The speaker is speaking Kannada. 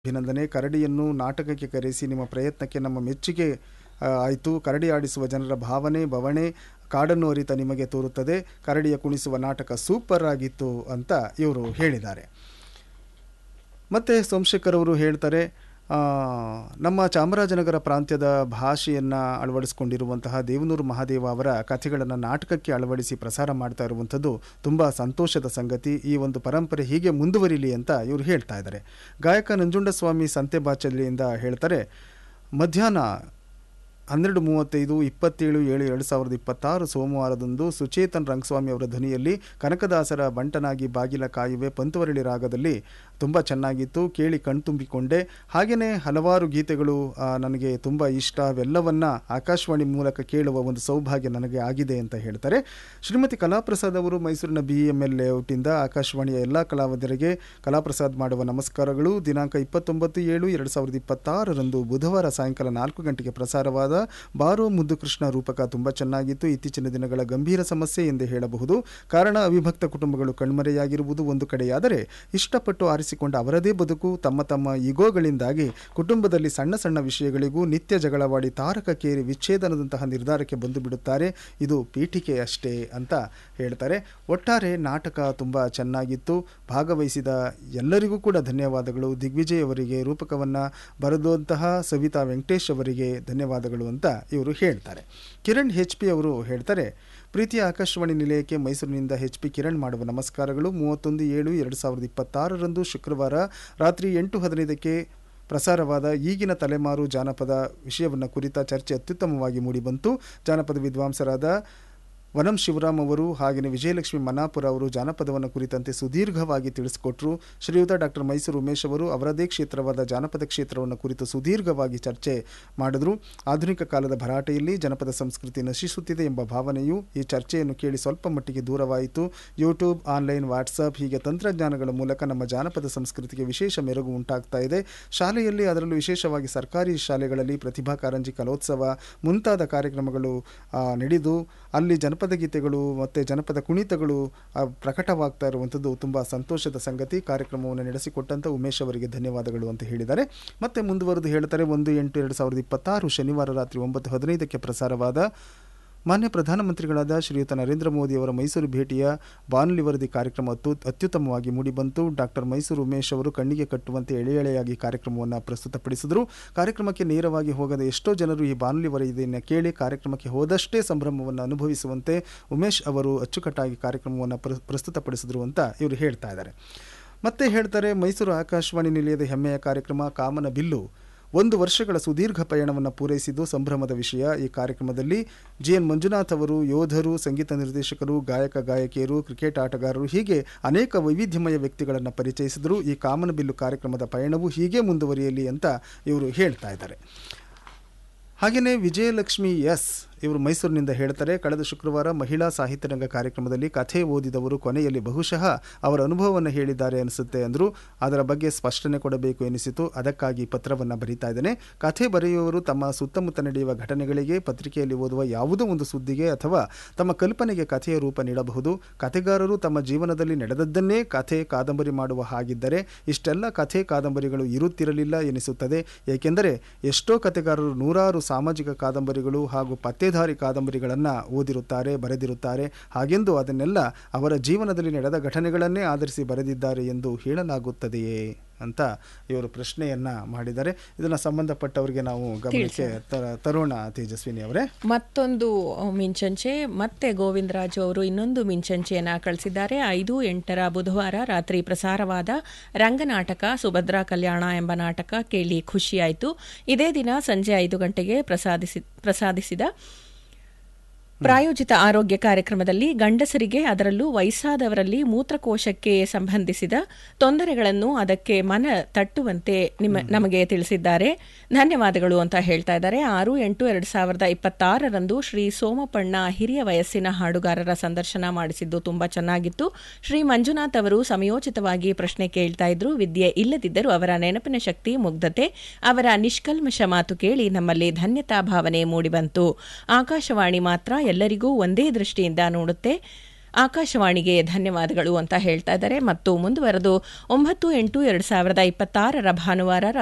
ಅಭಿನಂದನೆ ಕರಡಿಯನ್ನು ನಾಟಕಕ್ಕೆ ಕರೆಸಿ ನಿಮ್ಮ ಪ್ರಯತ್ನಕ್ಕೆ ನಮ್ಮ ಮೆಚ್ಚುಗೆ ಆ, ಆಯಿತು ಕರಡಿ ಆಡಿಸುವ ಜನರ ಭಾವನೆ ಬವಣೆ ಕಾಡನ್ನು ಅರಿತ ನಿಮಗೆ ತೋರುತ್ತದೆ ಕರಡಿಯ ಕುಣಿಸುವ ನಾಟಕ ಸೂಪರ್ ಆಗಿತ್ತು ಅಂತ ಇವರು ಹೇಳಿದ್ದಾರೆ ಮತ್ತು ಸೋಮಶೇಖರ್ ಅವರು ಹೇಳ್ತಾರೆ ಆ, ನಮ್ಮ ಚಾಮರಾಜನಗರ ಪ್ರಾಂತ್ಯದ ಭಾಷೆಯನ್ನು ಅಳವಡಿಸಿಕೊಂಡಿರುವಂತಹ ದೇವನೂರು ಮಹಾದೇವ ಅವರ ಕಥೆಗಳನ್ನು ನಾಟಕಕ್ಕೆ ಅಳವಡಿಸಿ ಪ್ರಸಾರ ಮಾಡ್ತಾ ಇರುವಂಥದ್ದು ತುಂಬ ಸಂತೋಷದ ಸಂಗತಿ ಈ ಒಂದು ಪರಂಪರೆ ಹೀಗೆ ಮುಂದುವರಿಲಿ ಅಂತ ಇವರು ಹೇಳ್ತಾ ಇದ್ದಾರೆ ಗಾಯಕ ನಂಜುಂಡಸ್ವಾಮಿ ಸಂತೆಬಾಚಲಿಯಿಂದ ಹೇಳ್ತಾರೆ ಮಧ್ಯಾಹ್ನ ಹನ್ನೆರಡು ಮೂವತ್ತೈದು ಇಪ್ಪತ್ತೇಳು ಏಳು ಎರಡು ಸಾವಿರದ ಇಪ್ಪತ್ತಾರು ಸೋಮವಾರದಂದು ಸುಚೇತನ್ ರಂಗಸ್ವಾಮಿ ಅವರ ಧ್ವನಿಯಲ್ಲಿ ಕನಕದಾಸರ ಬಂಟನಾಗಿ ಬಾಗಿಲ ಕಾಯುವೆ ಪಂತುವರಳಿ ರಾಗದಲ್ಲಿ ತುಂಬ ಚೆನ್ನಾಗಿತ್ತು ಕೇಳಿ ಕಣ್ತುಂಬಿಕೊಂಡೆ ಹಾಗೆಯೇ ಹಲವಾರು ಗೀತೆಗಳು ಆ, ನನಗೆ ತುಂಬ ಇಷ್ಟ ಅವೆಲ್ಲವನ್ನ ಆಕಾಶವಾಣಿ ಮೂಲಕ ಕೇಳುವ ಒಂದು ಸೌಭಾಗ್ಯ ನನಗೆ ಆಗಿದೆ ಅಂತ ಹೇಳ್ತಾರೆ ಶ್ರೀಮತಿ ಕಲಾಪ್ರಸಾದ್ ಅವರು ಮೈಸೂರಿನ ಬಿ ಎಮ್ ಎಲ್ ಲೇಔಟಿಂದ ಆಕಾಶವಾಣಿಯ ಎಲ್ಲ ಕಲಾವಿದರಿಗೆ ಕಲಾಪ್ರಸಾದ್ ಮಾಡುವ ನಮಸ್ಕಾರಗಳು ದಿನಾಂಕ ಇಪ್ಪತ್ತೊಂಬತ್ತು ಏಳು ಎರಡು ಸಾವಿರದ ಇಪ್ಪತ್ತಾರರಂದು ಬುಧವಾರ ಸಾಯಂಕಾಲ ನಾಲ್ಕು ಗಂಟೆಗೆ ಪ್ರಸಾರವಾದ ಬಾರೋ ಮುದ್ದು ಕೃಷ್ಣ ರೂಪಕ ತುಂಬ ಚೆನ್ನಾಗಿತ್ತು ಇತ್ತೀಚಿನ ದಿನಗಳ ಗಂಭೀರ ಸಮಸ್ಯೆ ಎಂದೇ ಹೇಳಬಹುದು ಕಾರಣ ಅವಿಭಕ್ತ ಕುಟುಂಬಗಳು ಕಣ್ಮರೆಯಾಗಿರುವುದು ಒಂದು ಕಡೆಯಾದರೆ ಇಷ್ಟಪಟ್ಟು ಆರಿಸಿಕೊಂಡ ಅವರದೇ ಬದುಕು ತಮ್ಮ ತಮ್ಮ ಈಗೋಗಳಿಂದಾಗಿ ಕುಟುಂಬದಲ್ಲಿ ಸಣ್ಣ ಸಣ್ಣ ವಿಷಯಗಳಿಗೂ ನಿತ್ಯ ಜಗಳವಾಡಿ ತಾರಕಕ್ಕೇರಿ ವಿಚ್ಛೇದನದಂತಹ ನಿರ್ಧಾರಕ್ಕೆ ಬಂದು ಬಿಡುತ್ತಾರೆ ಇದು ಪೀಠಿಕೆ ಅಷ್ಟೇ ಅಂತ ಹೇಳ್ತಾರೆ ಒಟ್ಟಾರೆ ನಾಟಕ ತುಂಬ ಚೆನ್ನಾಗಿತ್ತು ಭಾಗವಹಿಸಿದ ಎಲ್ಲರಿಗೂ ಕೂಡ ಧನ್ಯವಾದಗಳು ದಿಗ್ವಿಜಯ್ ಅವರಿಗೆ ರೂಪಕವನ್ನು ಬರೆದಂತಹ ಸವಿತಾ ವೆಂಕಟೇಶ್ ಅವರಿಗೆ ಧನ್ಯವಾದಗಳು ಅಂತ ಇವರು ಹೇಳ್ತಾರೆ ಕಿರಣ್ ಹೆಚ್ ಪಿ ಅವರು ಹೇಳ್ತಾರೆ ಪ್ರೀತಿಯ ಆಕಾಶವಾಣಿ ನಿಲಯಕ್ಕೆ ಮೈಸೂರಿನಿಂದ ಎಚ್ ಪಿ ಕಿರಣ್ ಮಾಡುವ ನಮಸ್ಕಾರಗಳು ಮೂವತ್ತೊಂದು ಏಳು ಎರಡು ಸಾವಿರದ ಇಪ್ಪತ್ತಾರರಂದು ಶುಕ್ರವಾರ ರಾತ್ರಿ ಎಂಟು ಹದಿನೈದಕ್ಕೆ ಪ್ರಸಾರವಾದ ಈಗಿನ ತಲೆಮಾರು ಜಾನಪದ ವಿಷಯವನ್ನು ಕುರಿತ ಚರ್ಚೆ ಅತ್ಯುತ್ತಮವಾಗಿ ಮೂಡಿಬಂತು ಜಾನಪದ ವಿದ್ವಾಂಸರಾದ ವನಂ ಶಿವರಾಮ್ ಅವರು ಹಾಗೆಯೇ ವಿಜಯಲಕ್ಷ್ಮಿ ಮನಾಪುರ ಅವರು ಜಾನಪದವನ್ನು ಕುರಿತಂತೆ ಸುದೀರ್ಘವಾಗಿ ತಿಳಿಸಿಕೊಟ್ರು ಶ್ರೀಯುತ ಡಾಕ್ಟರ್ ಮೈಸೂರು ಉಮೇಶ್ ಅವರು ಅವರದೇ ಕ್ಷೇತ್ರವಾದ ಜಾನಪದ ಕ್ಷೇತ್ರವನ್ನು ಕುರಿತು ಸುದೀರ್ಘವಾಗಿ ಚರ್ಚೆ ಮಾಡಿದ್ರು ಆಧುನಿಕ ಕಾಲದ ಭರಾಟೆಯಲ್ಲಿ ಜನಪದ ಸಂಸ್ಕೃತಿ ನಶಿಸುತ್ತಿದೆ ಎಂಬ ಭಾವನೆಯು ಈ ಚರ್ಚೆಯನ್ನು ಕೇಳಿ ಸ್ವಲ್ಪ ಮಟ್ಟಿಗೆ ದೂರವಾಯಿತು ಯೂಟ್ಯೂಬ್ ಆನ್ಲೈನ್ ವಾಟ್ಸಪ್ ಹೀಗೆ ತಂತ್ರಜ್ಞಾನಗಳ ಮೂಲಕ ನಮ್ಮ ಜಾನಪದ ಸಂಸ್ಕೃತಿಗೆ ವಿಶೇಷ ಮೆರುಗು ಉಂಟಾಗ್ತಾ ಇದೆ ಶಾಲೆಯಲ್ಲಿ ಅದರಲ್ಲೂ ವಿಶೇಷವಾಗಿ ಸರ್ಕಾರಿ ಶಾಲೆಗಳಲ್ಲಿ ಪ್ರತಿಭಾ ಕಾರಂಜಿ ಕಲೋತ್ಸವ ಮುಂತಾದ ಕಾರ್ಯಕ್ರಮಗಳು ಆ, ನಡೆದು ಅಲ್ಲಿ ಜನಪದ ಗೀತೆಗಳು ಮತ್ತು ಜನಪದ ಕುಣಿತಗಳು ಆ, ಪ್ರಕಟವಾಗ್ತಾ ಇರುವಂಥದ್ದು ತುಂಬ ಸಂತೋಷದ ಸಂಗತಿ ಕಾರ್ಯಕ್ರಮವನ್ನು ನಡೆಸಿಕೊಟ್ಟಂಥ ಉಮೇಶ್ ಅವರಿಗೆ ಧನ್ಯವಾದಗಳು ಅಂತ ಹೇಳಿದ್ದಾರೆ ಮತ್ತೆ ಮುಂದುವರೆದು ಹೇಳ್ತಾರೆ ಒಂದು ಎಂಟು ಎರಡು ಸಾವಿರದ ಇಪ್ಪತ್ತಾರು ಶನಿವಾರ ರಾತ್ರಿ ಒಂಬತ್ತು ಹದಿನೈದಕ್ಕೆ ಪ್ರಸಾರವಾದ ಮಾನ್ಯ ಪ್ರಧಾನಮಂತ್ರಿಗಳಾದ ಶ್ರೀಯುತ ನರೇಂದ್ರ ಮೋದಿ ಅವರ ಮೈಸೂರು ಭೇಟಿಯ ಬಾನುಲಿ ವರದಿ ಕಾರ್ಯಕ್ರಮ ಅತ್ಯು ಅತ್ಯುತ್ತಮವಾಗಿ ಮೂಡಿಬಂತು ಡಾಕ್ಟರ್ ಮೈಸೂರು ಉಮೇಶ್ ಅವರು ಕಣ್ಣಿಗೆ ಕಟ್ಟುವಂತೆ ಎಳೆ ಎಳೆಯಾಗಿ ಕಾರ್ಯಕ್ರಮವನ್ನು ಪ್ರಸ್ತುತಪಡಿಸಿದರು ಕಾರ್ಯಕ್ರಮಕ್ಕೆ ನೇರವಾಗಿ ಹೋಗದ ಎಷ್ಟೋ ಜನರು ಈ ಬಾನುಲಿ ವರದಿಯನ್ನು ಕೇಳಿ ಕಾರ್ಯಕ್ರಮಕ್ಕೆ ಹೋದಷ್ಟೇ ಸಂಭ್ರಮವನ್ನು ಅನುಭವಿಸುವಂತೆ ಉಮೇಶ್ ಅವರು ಅಚ್ಚುಕಟ್ಟಾಗಿ ಕಾರ್ಯಕ್ರಮವನ್ನು ಪ್ರ ಪ್ರಸ್ತುತಪಡಿಸಿದರು ಅಂತ ಇವರು ಹೇಳ್ತಾ ಇದ್ದಾರೆ ಮತ್ತೆ ಹೇಳ್ತಾರೆ ಮೈಸೂರು ಆಕಾಶವಾಣಿ ನಿಲಯದ ಹೆಮ್ಮೆಯ ಕಾರ್ಯಕ್ರಮ ಕಾಮನ ಬಿಲ್ಲು ಒಂದು ವರ್ಷಗಳ ಸುದೀರ್ಘ ಪಯಣವನ್ನು ಪೂರೈಸಿದ್ದು ಸಂಭ್ರಮದ ವಿಷಯ ಈ ಕಾರ್ಯಕ್ರಮದಲ್ಲಿ ಜಿ ಎನ್ ಮಂಜುನಾಥ್ ಅವರು ಯೋಧರು ಸಂಗೀತ ನಿರ್ದೇಶಕರು ಗಾಯಕ ಗಾಯಕಿಯರು ಕ್ರಿಕೆಟ್ ಆಟಗಾರರು ಹೀಗೆ ಅನೇಕ ವೈವಿಧ್ಯಮಯ ವ್ಯಕ್ತಿಗಳನ್ನು ಪರಿಚಯಿಸಿದರು ಈ ಕಾಮನಬಿಲ್ಲು ಕಾರ್ಯಕ್ರಮದ ಪಯಣವು ಹೀಗೆ ಮುಂದುವರಿಯಲಿ ಅಂತ ಇವರು ಹೇಳ್ತಾ ಇದ್ದಾರೆ ಹಾಗೆಯೇ ವಿಜಯಲಕ್ಷ್ಮಿ ಎಸ್ ಇವರು ಮೈಸೂರಿನಿಂದ ಹೇಳ್ತಾರೆ ಕಳೆದ ಶುಕ್ರವಾರ ಮಹಿಳಾ ಸಾಹಿತ್ಯ ರಂಗ ಕಾರ್ಯಕ್ರಮದಲ್ಲಿ ಕಥೆ ಓದಿದವರು ಕೊನೆಯಲ್ಲಿ ಬಹುಶಃ ಅವರ ಅನುಭವವನ್ನು ಹೇಳಿದ್ದಾರೆ ಅನಿಸುತ್ತೆ ಅಂದರು ಅದರ ಬಗ್ಗೆ ಸ್ಪಷ್ಟನೆ ಕೊಡಬೇಕು ಎನಿಸಿತು ಅದಕ್ಕಾಗಿ ಪತ್ರವನ್ನು ಬರೀತಾ ಇದ್ದೇನೆ ಕಥೆ ಬರೆಯುವವರು ತಮ್ಮ ಸುತ್ತಮುತ್ತ ನಡೆಯುವ ಘಟನೆಗಳಿಗೆ ಪತ್ರಿಕೆಯಲ್ಲಿ ಓದುವ ಯಾವುದೋ ಒಂದು ಸುದ್ದಿಗೆ ಅಥವಾ ತಮ್ಮ ಕಲ್ಪನೆಗೆ ಕಥೆಯ ರೂಪ ನೀಡಬಹುದು ಕಥೆಗಾರರು ತಮ್ಮ ಜೀವನದಲ್ಲಿ ನಡೆದದ್ದನ್ನೇ ಕಥೆ ಕಾದಂಬರಿ ಮಾಡುವ ಹಾಗಿದ್ದರೆ ಇಷ್ಟೆಲ್ಲ ಕಥೆ ಕಾದಂಬರಿಗಳು ಇರುತ್ತಿರಲಿಲ್ಲ ಎನಿಸುತ್ತದೆ ಏಕೆಂದರೆ ಎಷ್ಟೋ ಕಥೆಗಾರರು ನೂರಾರು ಸಾಮಾಜಿಕ ಕಾದಂಬರಿಗಳು ಹಾಗೂ ಪತ್ತೇದಾರಿ ಕಾದಂಬರಿಗಳನ್ನು ಓದಿರುತ್ತಾರೆ ಬರೆದಿರುತ್ತಾರೆ ಹಾಗೆಂದು ಅದನ್ನೆಲ್ಲ ಅವರ ಜೀವನದಲ್ಲಿ ನಡೆದ ಘಟನೆಗಳನ್ನೇ ಆಧರಿಸಿ ಬರೆದಿದ್ದಾರೆ ಎಂದು ಹೇಳಲಾಗುತ್ತದೆಯೇ ಅಂತ ಇವರು ಪ್ರಶ್ನೆಯನ್ನ ಮಾಡಿದ್ದಾರೆ ಇದನ್ನು ಸಂಬಂಧಪಟ್ಟವರಿಗೆ ನಾವು ಗಮನಕ್ಕೆ ತ- ತರೋಣ ತೇಜಸ್ವಿನಿ ಅವರೇ ಮತ್ತೊಂದು ಮಿಂಚಂಚೆ ಮತ್ತೆ ಗೋವಿಂದರಾಜು ಅವರು ಇನ್ನೊಂದು ಮಿಂಚಂಚೆಯನ್ನ ಕಳಿಸಿದ್ದಾರೆ ಐದು ಎಂಟರ ಬುಧವಾರ ರಾತ್ರಿ ಪ್ರಸಾರವಾದ ರಂಗನಾಟಕ ಸುಭದ್ರಾ ಕಲ್ಯಾಣ ಎಂಬ ನಾಟಕ ಕೇಳಿ ಖುಷಿಯಾಯಿತು ಇದೇ ದಿನ ಸಂಜೆ ಐದು ಗಂಟೆಗೆ ಪ್ರಸಾದಿಸಿ ಪ್ರಸಾದಿಸಿದ ಪ್ರಾಯೋಜಿತ ಆರೋಗ್ಯ ಕಾರ್ಯಕ್ರಮದಲ್ಲಿ ಗಂಡಸರಿಗೆ ಅದರಲ್ಲೂ ವಯಸ್ಸಾದವರಲ್ಲಿ ಮೂತ್ರಕೋಶಕ್ಕೆ ಸಂಬಂಧಿಸಿದ ತೊಂದರೆಗಳನ್ನು ಅದಕ್ಕೆ ಮನ ತಟ್ಟುವಂತೆ ನಿಮ್ಮ ನಮಗೆ ತಿಳಿಸಿದ್ದಾರೆ ಧನ್ಯವಾದಗಳು ಅಂತ ಹೇಳ್ತಾ ಇದ್ದಾರೆ ಆರು ಎಂಟು ಎರಡು ಸಾವಿರದ ಇಪ್ಪತ್ತಾರರಂದು ಶ್ರೀ ಸೋಮಪಣ್ಣ ಹಿರಿಯ ವಯಸ್ಸಿನ ಹಾಡುಗಾರರ ಸಂದರ್ಶನ ಮಾಡಿಸಿದ್ದು ತುಂಬಾ ಚೆನ್ನಾಗಿತ್ತು ಶ್ರೀ ಮಂಜುನಾಥ್ ಅವರು ಸಮಯೋಚಿತವಾಗಿ ಪ್ರಶ್ನೆ ಕೇಳ್ತಾ ಇದ್ರು ವಿದ್ಯೆ ಇಲ್ಲದಿದ್ದರೂ ಅವರ ನೆನಪಿನ ಶಕ್ತಿ ಮುಗ್ಧತೆ ಅವರ ನಿಷ್ಕಲ್ಮಶ ಮಾತು ಕೇಳಿ ನಮ್ಮಲ್ಲಿ ಧನ್ಯತಾ ಭಾವನೆ ಮೂಡಿಬಂತು ಆಕಾಶವಾಣಿ ಮಾತ್ರ ಎಲ್ಲರಿಗೂ ಒಂದೇ ದೃಷ್ಟಿಯಿಂದ ನೋಡುತ್ತೆ ಆಕಾಶವಾಣಿಗೆ ಧನ್ಯವಾದಗಳು ಅಂತ ಹೇಳ್ತಾ ಇದ್ದಾರೆ ಮತ್ತು ಮುಂದುವರೆದು ಒಂಬತ್ತು ಎಂಟು ಎರಡು ಸಾವಿರದ ಇಪ್ಪತ್ತಾರರ ಭಾನುವಾರ